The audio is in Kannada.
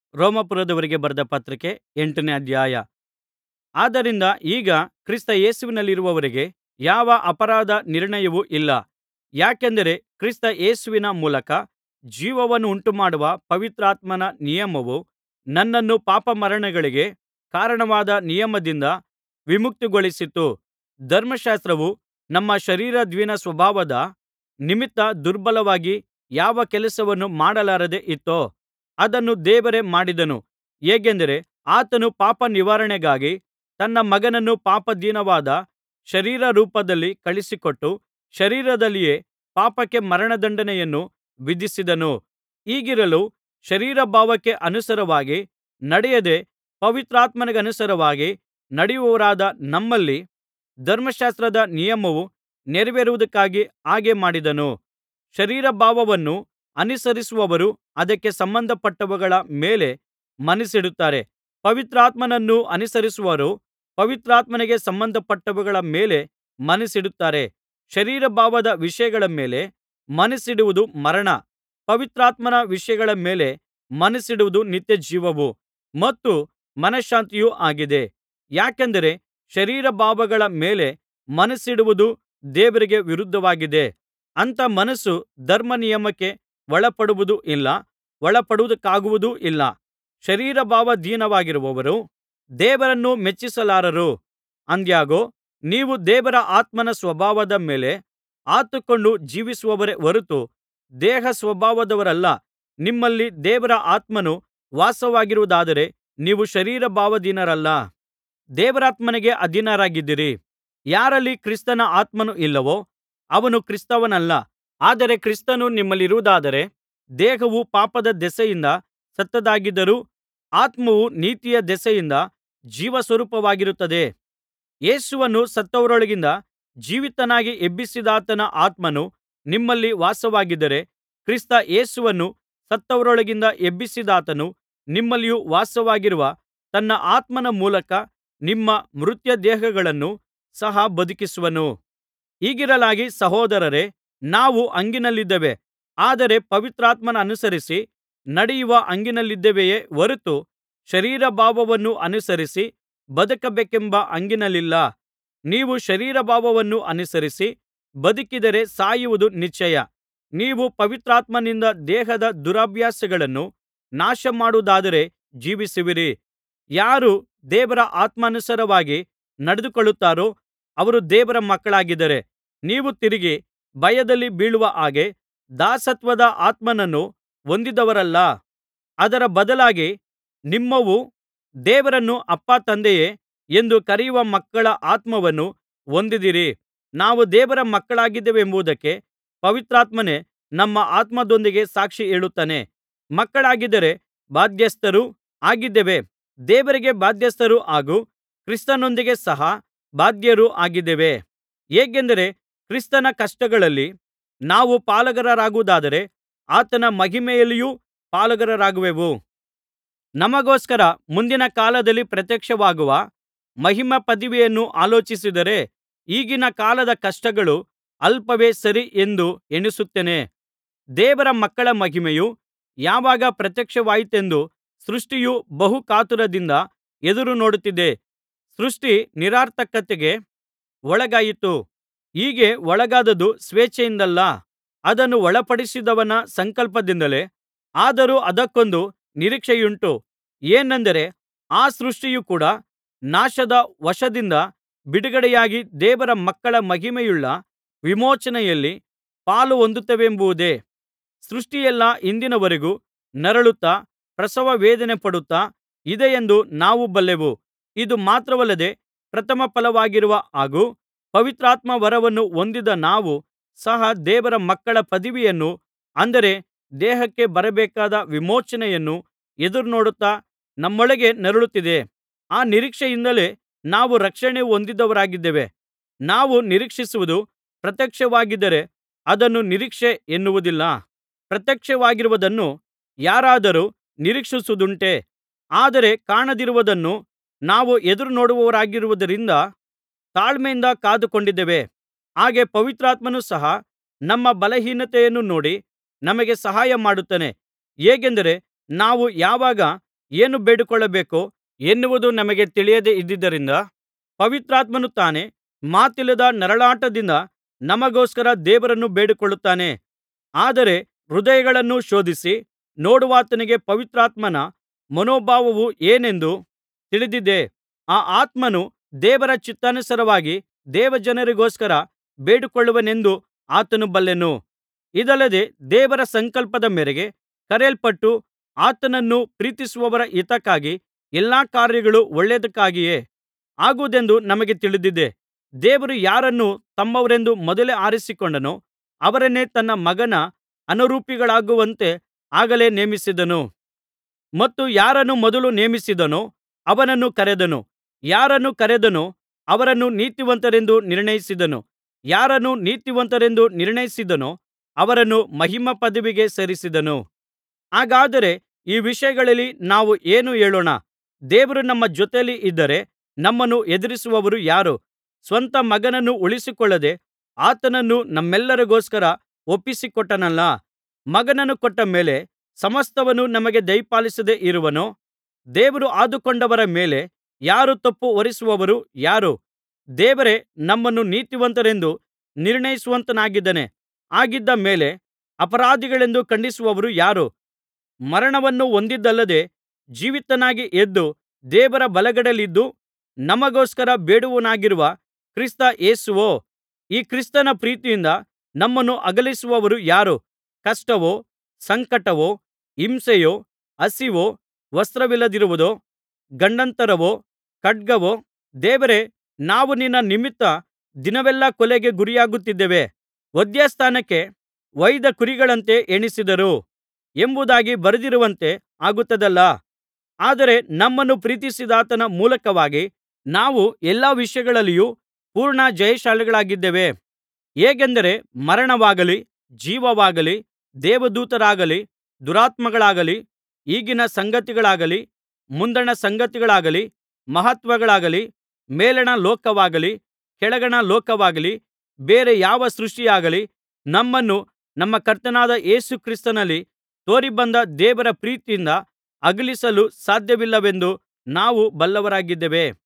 ರೋಮಾಪುರದವರಿಗೆ ಬರೆದ ಪತ್ರಿಕೆ ಎಂಟನೇ ಅಧ್ಯಾಯ ಆದ್ದರಿಂದ ಈಗ ಕ್ರಿಸ್ತ ಯೇಸುವಿನಲ್ಲಿರುವವರಿಗೆ ಯಾವ ಅಪರಾಧ ನಿರ್ಣಯವೂ ಇಲ್ಲ ಯಾಕೆಂದರೆ ಕ್ರಿಸ್ತ ಯೇಸುವಿನ ಮೂಲಕ ಜೀವವನ್ನುಂಟುಮಾಡುವ ಪವಿತ್ರಾತ್ಮನ ನಿಯಮವು ನನ್ನನ್ನು ಪಾಪಮರಣಗಳಿಗೆ ಕಾರಣವಾದ ನಿಯಮದಿಂದ ವಿಮುಕ್ತಿಗೊಳಿಸಿತು ಧರ್ಮಶಾಸ್ತ್ರವು ನಮ್ಮ ಶರೀರಾಧೀನ ಸ್ವಭಾವದ ನಿಮಿತ್ತ ದುರ್ಬಲವಾಗಿ ಯಾವ ಕೆಲಸವನ್ನು ಮಾಡಲಾರದೆ ಇತ್ತೋ ಅದನ್ನು ದೇವರೇ ಮಾಡಿದನು ಹೇಗೆಂದರೆ ಆತನು ಪಾಪನಿವಾರಣೆಗಾಗಿ ತನ್ನ ಮಗನನ್ನು ಪಾಪಾಧೀನವಾದ ಶರೀರರೂಪದಲ್ಲಿ ಕಳುಹಿಸಿಕೊಟ್ಟು ಶರೀರದಲ್ಲಿಯೇ ಪಾಪಕ್ಕೆ ಮರಣದಂಡನೆಯನ್ನು ವಿಧಿಸಿದನು ಹೀಗಿರಲು ಶರೀರಭಾವಕ್ಕೆ ಅನುಸಾರವಾಗಿ ನಡೆಯದೆ ಪವಿತ್ರಾತ್ಮನಿಗನುಸಾರವಾಗಿ ನಡೆಯುವವರಾದ ನಮ್ಮಲ್ಲಿ ಧರ್ಮಶಾಸ್ತ್ರದ ನಿಯಮವು ನೆರವೇರುವುದಕ್ಕಾಗಿ ಹಾಗೆ ಮಾಡಿದನು ಶರೀರಭಾವವನ್ನು ಅನುಸರಿಸುವವರು ಅದಕ್ಕೆ ಸಂಬಂಧಪಟ್ಟವುಗಳ ಮೇಲೆ ಮನಸ್ಸಿಡುತ್ತಾರೆ ಪವಿತ್ರಾತ್ಮನನ್ನು ಅನುಸರಿಸುವವರು ಪವಿತ್ರಾತ್ಮನಿಗೆ ಸಂಬಂಧಪಟ್ಟವುಗಳ ಮೇಲೆ ಮನಸ್ಸಿಡುತ್ತಾರೆ ಶರೀರಭಾವದ ವಿಷಯಗಳ ಮೇಲೆ ಮನಸ್ಸಿಡುವುದು ಮರಣ ಪವಿತ್ರಾತ್ಮನ ವಿಷಯಗಳ ಮೇಲೆ ಮನಸ್ಸಿಡುವುದು ನಿತ್ಯಜೀವವೂ ಮತ್ತು ಮನಶಾಂತಿಯೂ ಆಗಿದೆ ಯಾಕೆಂದರೆ ಶರೀರಭಾವಗಳ ಮೇಲೆ ಮನಸ್ಸಿಡುವುದು ದೇವರಿಗೆ ವಿರುದ್ಧವಾಗಿದೆ ಅಂಥ ಮನಸ್ಸು ಧರ್ಮನಿಯಮಕ್ಕೆ ಒಳಪಡುವುದೂ ಇಲ್ಲ ಒಳಪಡುವುದಕ್ಕಾಗುವುದೂ ಇಲ್ಲ ಶರೀರಭಾವಾಧೀನವಾಗಿರುವವರು ದೇವರನ್ನು ಮೆಚ್ಚಿಸಲಾರರು ಆದಾಗ್ಯೂ ನೀವು ದೇವರ ಆತ್ಮನ ಸ್ವಭಾವದ ಮೇಲೆ ಆತುಕೊಂಡು ಜೀವಿಸುವವರೇ ಹೊರತು ದೇಹಸ್ವಭಾವದವರಲ್ಲ ನಿಮ್ಮಲ್ಲಿ ದೇವರ ಆತ್ಮನು ವಾಸವಾಗಿರುವುದಾದರೆ ನೀವು ಶರೀರಭಾವಾಧೀನರಲ್ಲ ದೇವರಾತ್ಮನಿಗೆ ಅಧೀನರಾಗಿದ್ದೀರಿ ಯಾರಲ್ಲಿ ಕ್ರಿಸ್ತನ ಆತ್ಮನು ಇಲ್ಲವೋ ಅವನು ಕ್ರಿಸ್ತನವನಲ್ಲ ಆದರೆ ಕ್ರಿಸ್ತನು ನಿಮ್ಮಲ್ಲಿರುವುದಾದರೆ ದೇಹವು ಪಾಪದ ದೆಸೆಯಿಂದ ಸತ್ತದ್ದಾಗಿದ್ದರೂ ಆತ್ಮವು ನೀತಿಯ ದೆಸೆಯಿಂದ ಜೀವಸ್ವರೂಪವಾಗಿರುತ್ತದೆ ಯೇಸುವನ್ನು ಸತ್ತವರೊಳಗಿಂದ ಜೀವಿತನಾಗಿ ಎಬ್ಬಿಸಿದಾತನ ಆತ್ಮನು ನಿಮ್ಮಲ್ಲಿ ವಾಸವಾಗಿದ್ದರೆ ಕ್ರಿಸ್ತ ಯೇಸುವನ್ನು ಸತ್ತವರೊಳಗಿಂದ ಎಬ್ಬಿಸಿದಾತನು ನಿಮ್ಮಲ್ಲಿಯೂ ವಾಸವಾಗಿರುವ ತನ್ನ ಆತ್ಮನ ಮೂಲಕ ನಿಮ್ಮ ಮರ್ತ್ಯದೇಹಗಳನ್ನು ಸಹ ಬದುಕಿಸುವನು ಹೀಗಿರಲಾಗಿ ಸಹೋದರರೇ ನಾವು ಹಂಗಿನಲ್ಲಿದ್ದೇವೆ ಆದರೆ ಪವಿತ್ರಾತ್ಮನನುಸರಿಸಿ ನಡೆಯುವ ಹಂಗಿನಲ್ಲಿದ್ದೇವೆಯೇ ಹೊರತು ಶರೀರಭಾವವನ್ನು ಅನುಸರಿಸಿ ಬದುಕಬೇಕೆಂಬ ಹಂಗಿನಲ್ಲಿಲ್ಲ ನೀವು ಶರೀರಭಾವವನ್ನು ಅನುಸರಿಸಿ ಬದುಕಿದರೆ ಸಾಯುವುದು ನಿಶ್ಚಯ ನೀವು ಪವಿತ್ರಾತ್ಮನಿಂದ ದೇಹದ ದುರಭ್ಯಾಸಗಳನ್ನು ನಾಶಮಾಡುವುದಾದರೆ ಜೀವಿಸುವಿರಿ ಯಾರು ದೇವರ ಆತ್ಮಾನುಸಾರವಾಗಿ ನಡೆದುಕೊಳ್ಳುತ್ತಾರೋ ಅವರು ದೇವರ ಮಕ್ಕಳಾಗಿದ್ದಾರೆ ನೀವು ತಿರುಗಿ ಭಯದಲ್ಲಿ ಬೀಳುವ ಹಾಗೆ ದಾಸತ್ವದ ಆತ್ಮನನ್ನು ಹೊಂದಿದವರಲ್ಲ ಅದರ ಬದಲಾಗಿ ನಿಮ್ಮವು ದೇವರನ್ನು ಅಪ್ಪಾ ತಂದೆಯೇ ಎಂದು ಕರೆಯುವ ಮಕ್ಕಳ ಆತ್ಮವನ್ನು ಹೊಂದಿದ್ದೀರಿ ನಾವು ದೇವರ ಮಕ್ಕಳಾಗಿದ್ದೇವೆಂಬುದಕ್ಕೆ ಪವಿತ್ರಾತ್ಮನೇ ನಮ್ಮ ಆತ್ಮದೊಂದಿಗೆ ಸಾಕ್ಷಿ ಹೇಳುತ್ತಾನೆ ಮಕ್ಕಳಾಗಿದ್ದರೆ ಬಾಧ್ಯಸ್ಥರೂ ಆಗಿದ್ದೇವೆ ದೇವರಿಗೆ ಬಾಧ್ಯಸ್ಥರೂ ಹಾಗೂ ಕ್ರಿಸ್ತನೊಂದಿಗೆ ಸಹ ಬಾಧ್ಯರೂ ಆಗಿದ್ದೇವೆ ಹೇಗೆಂದರೆ ಕ್ರಿಸ್ತನ ಕಷ್ಟಗಳಲ್ಲಿ ನಾವು ಪಾಲುಗಾರರಾಗುವುದಾದರೆ ಆತನ ಮಹಿಮೆಯಲ್ಲಿಯೂ ಪಾಲುಗಾರರಾಗುವೆವು ನಮಗೋಸ್ಕರ ಮುಂದಿನ ಕಾಲದಲ್ಲಿ ಪ್ರತ್ಯಕ್ಷವಾಗುವ ಮಹಿಮಾಪದವಿಯನ್ನು ಆಲೋಚಿಸಿದರೆ ಈಗಿನ ಕಾಲದ ಕಷ್ಟಗಳು ಅಲ್ಪವೇ ಸರಿ ಎಂದು ಎಣಿಸುತ್ತೇನೆ ದೇವರ ಮಕ್ಕಳ ಮಹಿಮೆಯು ಯಾವಾಗ ಪ್ರತ್ಯಕ್ಷವಾದೀತೆಂದು ಸೃಷ್ಟಿಯು ಬಹು ಕಾತುರದಿಂದ ಎದುರುನೋಡುತ್ತಿದೆ ಸೃಷ್ಟಿ ನಿರರ್ಥಕತೆಗೆ ಒಳಗಾಯಿತು ಹೀಗೆ ಒಳಗಾದದ್ದು ಸ್ವೇಚ್ಛೆಯಿಂದಲ್ಲ ಅದನ್ನು ಒಳಪಡಿಸಿದವನ ಸಂಕಲ್ಪದಿಂದಲೇ ಆದರೂ ಅದಕ್ಕೊಂದು ನಿರೀಕ್ಷೆಯುಂಟು ಏನೆಂದರೆ ಆ ಸೃಷ್ಟಿಯು ಕೂಡ ನಾಶದ ವಶದಿಂದ ಬಿಡುಗಡೆಯಾಗಿ ದೇವರ ಮಕ್ಕಳ ಮಹಿಮೆಯುಳ್ಳ ವಿಮೋಚನೆಯಲ್ಲಿ ಪಾಲುಹೊಂದುತ್ತವೆಂಬುದೇ ಸೃಷ್ಟಿಯೆಲ್ಲಾ ಇಂದಿನವರೆಗೂ ನರಳುತ್ತಾ ಪ್ರಸವವೇದನೆಪಡುತ್ತಾ ಇದೆಯೆಂದು ನಾವು ಬಲ್ಲೆವು ಇದು ಮಾತ್ರವಲ್ಲದೆ ಪ್ರಥಮಫಲವಾಗಿರುವ ಹಾಗೂ ಪವಿತ್ರಾತ್ಮ ವರವನ್ನು ಹೊಂದಿದ ನಾವು ಸಹ ದೇವರ ಮಕ್ಕಳ ಪದವಿಯನ್ನು ಅಂದರೆ ದೇಹಕ್ಕೆ ಬರಬೇಕಾದ ವಿಮೋಚನೆಯನ್ನು ಎದುರುನೋಡುತ್ತಾ ನಮ್ಮೊಳಗೆ ನರಳುತ್ತಿದ್ದೇ ಆ ನಿರೀಕ್ಷೆಯಿಂದಲೇ ನಾವು ರಕ್ಷಣೆ ಹೊಂದಿದವರಾಗಿದ್ದೇವೆ ನಾವು ನಿರೀಕ್ಷಿಸುವುದು ಪ್ರತ್ಯಕ್ಷವಾಗಿದ್ದರೆ ಅದನ್ನು ನಿರೀಕ್ಷೆ ಎನ್ನುವುದಿಲ್ಲ ಪ್ರತ್ಯಕ್ಷವಾಗಿರುವುದನ್ನು ಯಾರಾದರೂ ನಿರೀಕ್ಷಿಸುವುದುಂಟೇ ಆದರೆ ಕಾಣದಿರುವುದನ್ನು ನಾವು ಎದುರುನೋಡುವವರಾಗಿರುವುದರಿಂದ ತಾಳ್ಮೆಯಿಂದ ಕಾದುಕೊಂಡಿದ್ದೇವೆ ಹಾಗೆ ಪವಿತ್ರಾತ್ಮನು ಸಹ ನಮ್ಮ ಬಲಹೀನತೆಯನ್ನು ನೋಡಿ ನಮಗೆ ಸಹಾಯ ಮಾಡುತ್ತಾನೆ ಹೇಗೆಂದರೆ ನಾವು ಯಾವಾಗ ಏನು ಬೇಡಿಕೊಳ್ಳಬೇಕೋ ಎನ್ನುವುದು ನಮಗೆ ತಿಳಿಯದೆ ಇದ್ದುದರಿಂದ ಪವಿತ್ರಾತ್ಮನು ತಾನೇ ಮಾತಿಲ್ಲದ ನರಳಾಟದಿಂದ ನಮಗೋಸ್ಕರ ದೇವರನ್ನು ಬೇಡಿಕೊಳ್ಳುತ್ತಾನೆ ಆದರೆ ಹೃದಯಗಳನ್ನು ಶೋಧಿಸಿ ನೋಡುವಾತನಿಗೆ ಪವಿತ್ರಾತ್ಮನ ಮನೋಭಾವವು ಏನೆಂದು ತಿಳಿದಿದೆ ಆ ಆತ್ಮನು ದೇವರ ಚಿತ್ತಾನುಸಾರವಾಗಿ ದೇವಜನರಿಗೋಸ್ಕರ ಬೇಡಿಕೊಳ್ಳುವನೆಂದು ಆತನು ಬಲ್ಲನು ಇದಲ್ಲದೆ ದೇವರ ಸಂಕಲ್ಪದ ಮೇರೆಗೆ ಕರೆಯಲ್ಪಟ್ಟು ಆತನನ್ನು ಪ್ರೀತಿಸುವವರ ಹಿತಕ್ಕಾಗಿ ಎಲ್ಲಾ ಕಾರ್ಯಗಳು ಒಳ್ಳೆಯದಕ್ಕಾಗಿಯೇ ಆಗುವುದೆಂದು ನಮಗೆ ತಿಳಿದಿದೆ ದೇವರು ಯಾರನ್ನು ತಮ್ಮವರೆಂದು ಮೊದಲೇ ಆರಿಸಿಕೊಂಡನೋ ಅವರನ್ನೇ ತನ್ನ ಮಗನ ಅನುರೂಪಿಗಳಾಗುವಂತೆ ಆಗಲೇ ನೇಮಿಸಿದನು ಮತ್ತು ಯಾರನ್ನು ಮೊದಲು ನೇಮಿಸಿದನೋ ಅವನನ್ನು ಕರೆದನು ಯಾರನ್ನು ಕರೆದನೋ ಅವರನ್ನು ನೀತಿವಂತರೆಂದು ನಿರ್ಣಯಿಸಿದನು ಯಾರನ್ನು ನೀತಿವಂತರೆಂದು ನಿರ್ಣಯಿಸಿದನೋ ಅವರನ್ನು ಮಹಿಮಾಪದವಿಗೆ ಸೇರಿಸಿದನು ಹಾಗಾದರೆ ಈ ವಿಷಯಗಳಲ್ಲಿ ನಾವು ಏನು ಹೇಳೋಣ ದೇವರು ನಮ್ಮ ಜೊತೆಯಲ್ಲಿ ಇದ್ದರೆ ನಮ್ಮನ್ನು ಎದುರಿಸುವವರು ಯಾರು ಸ್ವಂತ ಮಗನನ್ನು ಉಳಿಸಿಕೊಳ್ಳದೆ ಆತನನ್ನು ನಮ್ಮೆಲ್ಲರಿಗೋಸ್ಕರ ಒಪ್ಪಿಸಿಕೊಟ್ಟನಲ್ಲಾ ಮಗನನ್ನು ಕೊಟ್ಟ ಮೇಲೆ ಸಮಸ್ತವನ್ನು ನಮಗೆ ದಯಪಾಲಿಸದೆ ಇರುವನೋ ದೇವರು ಆದುಕೊಂಡವರ ಮೇಲೆ ಯಾರು ತಪ್ಪು ಹೊರಿಸುವವರು ಯಾರು ದೇವರೇ ನಮ್ಮನ್ನು ನೀತಿವಂತರೆಂದು ನಿರ್ಣಯಿಸುವಾತನಾಗಿದ್ದಾನೆ ಹಾಗಿದ್ದ ಮೇಲೆ ಅಪರಾಧಿಗಳೆಂದು ಖಂಡಿಸುವವರು ಯಾರು ಮರಣವನ್ನು ಹೊಂದಿದ್ದಲ್ಲದೆ ಜೀವಿತನಾಗಿ ಎದ್ದು ದೇವರ ಬಲಗಡೆಯಲ್ಲಿದ್ದು ನಮಗೋಸ್ಕರ ಬೇಡುವವನಾಗಿರುವ ಕ್ರಿಸ್ತ ಯೇಸುವೋ ಈ ಕ್ರಿಸ್ತನ ಪ್ರೀತಿಯಿಂದ ನಮ್ಮನ್ನು ಅಗಲಿಸುವವರು ಯಾರು ಕಷ್ಟವೋ ಸಂಕಟವೋ ಹಿಂಸೆಯೋ ಹಸಿವೋ ವಸ್ತ್ರವಿಲ್ಲದಿರುವುದೋ ಗಂಡಾಂತರವೋ ಖಡ್ಗವೋ ದೇವರೇ ನಾವು ನಿನ್ನ ನಿಮಿತ್ತ ದಿನವೆಲ್ಲಾ ಕೊಲೆಗೆ ಗುರಿಯಾಗುತ್ತಿದ್ದೇವೆ ವಧ್ಯಸ್ಥಾನಕ್ಕೆ ಒಯ್ದ ಕುರಿಗಳಂತೆ ಎಣಿಸಿದರು ಎಂಬುದಾಗಿ ಬರೆದಿರುವಂತೆ ಆಗುತ್ತದಲ್ಲಾ ಆದರೆ ನಮ್ಮನ್ನು ಪ್ರೀತಿಸಿದಾತನ ಮೂಲಕವಾಗಿ ನಾವು ಎಲ್ಲಾ ವಿಷಯಗಳಲ್ಲಿಯೂ ಪೂರ್ಣ ಜಯಶಾಲಿಗಳಾಗಿದ್ದೇವೆ ಹೇಗೆಂದರೆ ಮರಣವಾಗಲಿ ಜೀವವಾಗಲಿ ದೇವದೂತರಾಗಲಿ ದುರಾತ್ಮಗಳಾಗಲಿ ಈಗಿನ ಸಂಗತಿಗಳಾಗಲಿ ಮುಂದಣ ಸಂಗತಿಗಳಾಗಲಿ ಮಹತ್ವಗಳಾಗಲಿ ಮೇಲಣ ಲೋಕವಾಗಲಿ ಕೆಳಗಣ ಲೋಕವಾಗಲಿ ಬೇರೆ ಯಾವ ಸೃಷ್ಟಿಯಾಗಲಿ ನಮ್ಮನ್ನು ನಮ್ಮ ಕರ್ತನಾದ ಯೇಸು ಕ್ರಿಸ್ತನಲ್ಲಿ ತೋರಿಬಂದ ದೇವರ ಪ್ರೀತಿಯಿಂದ ಅಗಲಿಸಲು ಸಾಧ್ಯವಿಲ್ಲವೆಂದು ನಾವು ಬಲ್ಲವರಾಗಿದ್ದೇವೆ